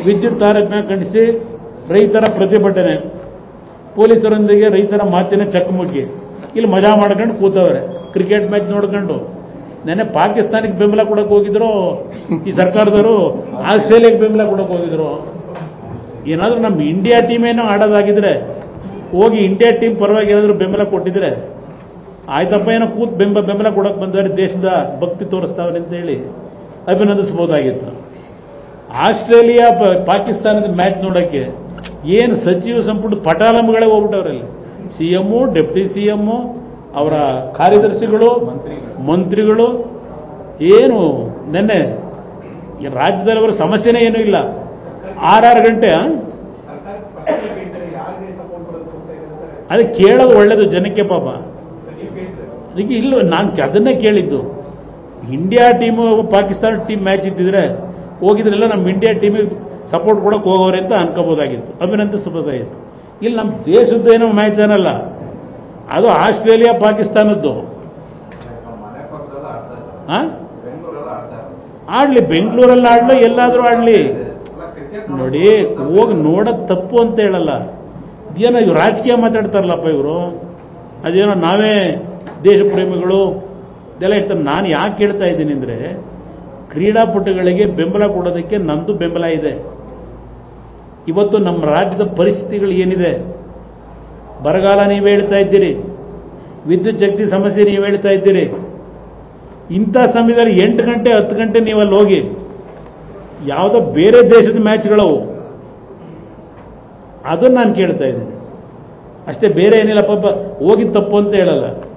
ವಿದ್ಯುತ್ ತಾರಕನ ಖಂಡಿಸಿ ರೈತರ ಪ್ರತಿಭಟನೆ ಪೊಲೀಸರೊಂದಿಗೆ ರೈತರ ಮಾತಿನ ಚಕಮಕಿ ಇಲ್ಲಿ ಮಜಾ ಮಾಡ್ಕೊಂಡು ಕೂತವ್ರೆ ಕ್ರಿಕೆಟ್ ಮ್ಯಾಚ್ ನೋಡ್ಕೊಂಡು ನೆನ್ನೆ ಪಾಕಿಸ್ತಾನಕ್ಕೆ ಬೆಂಬಲ ಕೊಡಕ್ಕೆ ಹೋಗಿದ್ರು ಈ ಸರ್ಕಾರದವರು ಆಸ್ಟ್ರೇಲಿಯಾಗೆ ಬೆಂಬಲ ಕೊಡಕ್ಕೆ ಹೋಗಿದ್ರು ಏನಾದರೂ ನಮ್ಮ ಇಂಡಿಯಾ ಟೀಮ್ ಏನೋ ಆಡೋದಾಗಿದ್ರೆ ಹೋಗಿ ಇಂಡಿಯಾ ಟೀಮ್ ಪರವಾಗಿ ಏನಾದರೂ ಬೆಂಬಲ ಕೊಟ್ಟಿದ್ರೆ ಆಯ್ತಪ್ಪ ಏನೋ ಕೂತ್ ಬೆಂಬ ಬೆಂಬಲ ಕೊಡಕ್ಕೆ ಬಂದವ್ರೆ ದೇಶದ ಭಕ್ತಿ ತೋರಿಸ್ತಾವ್ರೆ ಅಂತ ಹೇಳಿ ಅಭಿನಂದಿಸಬಹುದಾಗಿತ್ತು ಆಸ್ಟ್ರೇಲಿಯಾ ಪ- ಪಾಕಿಸ್ತಾನದ ಮ್ಯಾಚ್ ನೋಡೋಕ್ಕೆ ಏನು ಸಚಿವ ಸಂಪುಟ ಪಟಾಲಂಗಳೇ ಹೋಗ್ಬಿಟ್ಟವ್ರಲ್ಲಿ C M deputy C M ಅವರ ಕಾರ್ಯದರ್ಶಿಗಳು ಮಂತ್ರಿಗಳು ಏನು ನೆನ್ನೆ ಈ ರಾಜ್ಯದಲ್ಲಿ ಅವರ ಸಮಸ್ಯೆನೇ ಏನೂ ಇಲ್ಲ ಆರಾರು ಗಂಟೆ ಆ? ಸರ್ಕಾರಕ್ಕೆ ಸ್ಪಷ್ಟನೆ ಕೇಳ್ತಾರೆ ಯಾರಿಗೆ ಸಪೋರ್ಟ್ ಕೊಡೋದು ಅಂತ ಹೇಳ್ತಾರೆ ಅದೇ ಕೇಳೋದು ಒಳ್ಳೇದು ಜನಕ್ಕೆ ಪಾಪ ನೀವು ಕೇಳ್ತಾರೆ ಅದಕ್ಕೆ ಇಲ್ಲ ನಾನು ಅದನ್ನೇ ಕೇಳಿದ್ದು India team Pakistan team match ಇದ್ದಿದ್ರೆ ಹೋಗಿದ್ರೆಲ್ಲ ನಮ್ಮ ಇಂಡಿಯಾ ಟೀಮಿಗೆ ಸಪೋರ್ಟ್ ಕೊಡಕ್ಕೆ ಹೋಗೋರೆ ಅಂತ ಅನ್ಕೋಬೋದಾಗಿತ್ತು ಅಭಿನಂದಿಸಬಹುದಾಗಿತ್ತು ಇಲ್ಲಿ ನಮ್ಮ ದೇಶದ್ದೇನೋ ಮ್ಯಾಚ್ ಏನಲ್ಲ ಅದು ಆಸ್ಟ್ರೇಲಿಯಾ ಪಾಕಿಸ್ತಾನದ್ದು ಮನೆ ಪಕ್ಕದಲ್ಲ ಆಡ್ತಾ ಇದ್ದಾರೆ ಆ? ಬೆಂಗಳೂರೆಲ್ಲ ಆಡ್ತಾ ಇದ್ದಾರೆ ಆಡ್ಲಿ ಬೆಂಗಳೂರಲ್ಲಿ ಆಡ್ಲಿ ಎಲ್ಲಾದ್ರೂ ಆಡ್ಲಿ ಅಲ್ಲ ಕ್ರಿಕೆಟ್ ನೋಡಿ ಹೋಗಿ ನೋಡೋದು ತಪ್ಪು ಅಂತ ಹೇಳಲ್ಲ ಇದೇನೋ ಇವ್ರು ರಾಜಕೀಯ ಮಾತಾಡ್ತಾರಲ್ಲಪ್ಪ ಇವರು ಅದೇನೋ ನಾವೇ ದೇಶ ಪ್ರೇಮಿಗಳು ಇದೆಲ್ಲ ಇರ್ತಾರೆ ನಾನು ಯಾಕೆ ಹೇಳ್ತಾ ಇದ್ದೀನಿ ಅಂದರೆ ಕ್ರೀಡಾಪಟುಗಳಿಗೆ ಬೆಂಬಲ ಕೊಡೋದಕ್ಕೆ ನಂದು ಬೆಂಬಲ ಇದೆ ಇವತ್ತು ನಮ್ಮ ರಾಜ್ಯದ ಪರಿಸ್ಥಿತಿಗಳು ಏನಿದೆ ಬರಗಾಲ ನೀವು ಹೇಳ್ತಾ ಇದ್ದೀರಿ ವಿದ್ಯುತ್ ಶಕ್ತಿ ಸಮಸ್ಯೆ ನೀವು ಹೇಳ್ತಾ ಇದ್ದೀರಿ ಇಂಥ ಸಮಯದಲ್ಲಿ ಎಂಟು ಗಂಟೆ ಹತ್ತು ಗಂಟೆ ನೀವು ಅಲ್ಲಿ ಹೋಗಿ ಯಾವುದೋ ಬೇರೆ ದೇಶದ ಮ್ಯಾಚ್ಗಳವು ಅದನ್ನು ನಾನು ಕೇಳ್ತಾ ಇದ್ದೀನಿ ಅಷ್ಟೇ ಬೇರೆ ಏನಿಲ್ಲ ಪಾಪ ಹೋಗಿದ್ದು ತಪ್ಪು ಅಂತ ಹೇಳಲ್ಲ